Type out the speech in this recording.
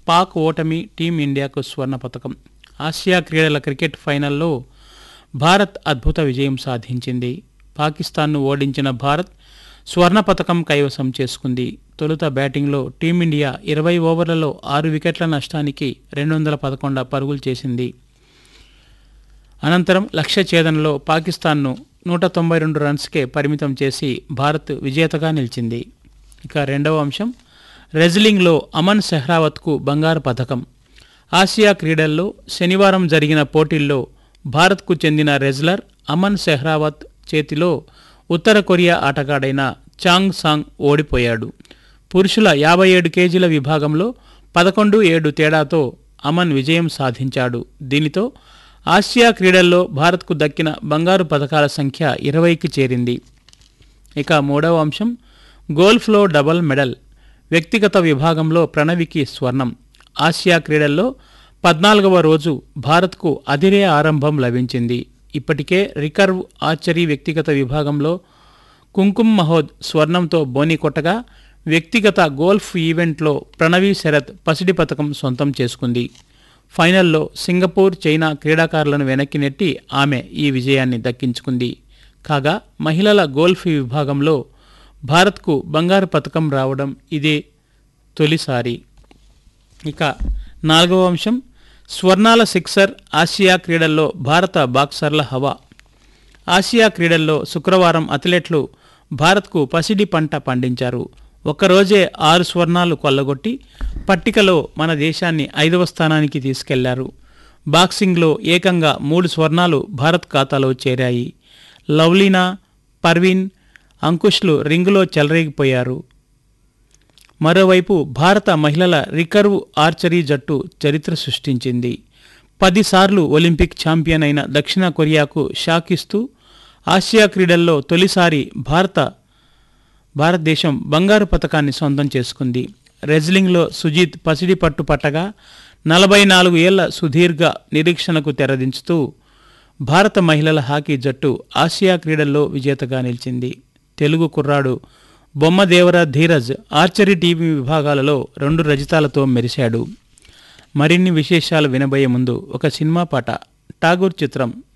పాక్ ఓటమి టీమిండియాకు స్వర్ణ పథకం ఆసియా క్రీడల క్రికెట్ ఫైనల్లో భారత్ అద్భుత విజయం సాధించింది పాకిస్తాన్ను ఓడించిన భారత్ స్వర్ణ పథకం కైవసం చేసుకుంది తొలుత బ్యాటింగ్లో టీమిండియా ఇరవై ఓవర్లలో ఆరు వికెట్ల నష్టానికి రెండు వందల పదకొండు పరుగులు చేసింది అనంతరం లక్ష్య ఛేదనలో పాకిస్తాన్ను నూట తొంభై రెండు రన్స్కే పరిమితం చేసి భారత్ విజేతగా నిలిచింది ఇక రెండవ అంశం రెజ్లింగ్లో అమన్ సెహ్రావత్కు బంగారు పథకం ఆసియా క్రీడల్లో శనివారం జరిగిన పోటీల్లో భారత్కు చెందిన రెజ్లర్ అమన్ సెహ్రావత్ చేతిలో ఉత్తర కొరియా ఆటగాడైన చాంగ్ సాంగ్ ఓడిపోయాడు పురుషుల యాభై ఏడు కేజీల విభాగంలో పదకొండు ఏడు తేడాతో అమన్ విజయం సాధించాడు దీనితో ఆసియా క్రీడల్లో భారత్కు దక్కిన బంగారు పథకాల సంఖ్య ఇరవైకి చేరింది ఇక మూడవ అంశం గోల్ఫ్లో డబల్ మెడల్ వ్యక్తిగత విభాగంలో ప్రణవికి స్వర్ణం ఆసియా క్రీడల్లో పద్నాలుగవ రోజు భారత్కు అదిరే ఆరంభం లభించింది ఇప్పటికే రికర్వ్ ఆర్చరీ వ్యక్తిగత విభాగంలో కుంకుమ్ మహోద్ స్వర్ణంతో బోని కొట్టగా వ్యక్తిగత గోల్ఫ్ ఈవెంట్లో ప్రణవి శరత్ పసిడి పథకం సొంతం చేసుకుంది ఫైనల్లో సింగపూర్ చైనా క్రీడాకారులను వెనక్కి నెట్టి ఆమె ఈ విజయాన్ని దక్కించుకుంది కాగా మహిళల గోల్ఫ్ విభాగంలో భారత్కు బంగారు పథకం రావడం ఇదే తొలిసారి ఇక నాలుగవ అంశం స్వర్ణాల సిక్సర్ ఆసియా క్రీడల్లో భారత బాక్సర్ల హవా ఆసియా క్రీడల్లో శుక్రవారం అథ్లెట్లు భారత్కు పసిడి పంట పండించారు ఒక్కరోజే ఆరు స్వర్ణాలు కొల్లగొట్టి పట్టికలో మన దేశాన్ని ఐదవ స్థానానికి తీసుకెళ్లారు బాక్సింగ్లో ఏకంగా మూడు స్వర్ణాలు భారత్ ఖాతాలో చేరాయి లవ్లీనా పర్వీన్ అంకుష్లు రింగులో చెలరేగిపోయారు మరోవైపు భారత మహిళల రికర్వ్ ఆర్చరీ జట్టు చరిత్ర సృష్టించింది పదిసార్లు ఒలింపిక్ ఛాంపియన్ అయిన దక్షిణ కొరియాకు షాక్ ఇస్తూ ఆసియా క్రీడల్లో తొలిసారి భారత భారతదేశం బంగారు పథకాన్ని సొంతం చేసుకుంది రెజ్లింగ్లో సుజీత్ పసిడి పట్టు పట్టగా నలభై నాలుగు ఏళ్ల సుదీర్ఘ నిరీక్షణకు తెరదించుతూ భారత మహిళల హాకీ జట్టు ఆసియా క్రీడల్లో విజేతగా నిలిచింది తెలుగు కుర్రాడు బొమ్మదేవర ధీరజ్ ఆర్చరీ టీవీ విభాగాలలో రెండు రజితాలతో మెరిశాడు మరిన్ని విశేషాలు వినబోయే ముందు ఒక సినిమా పాట ఠాగూర్ చిత్రం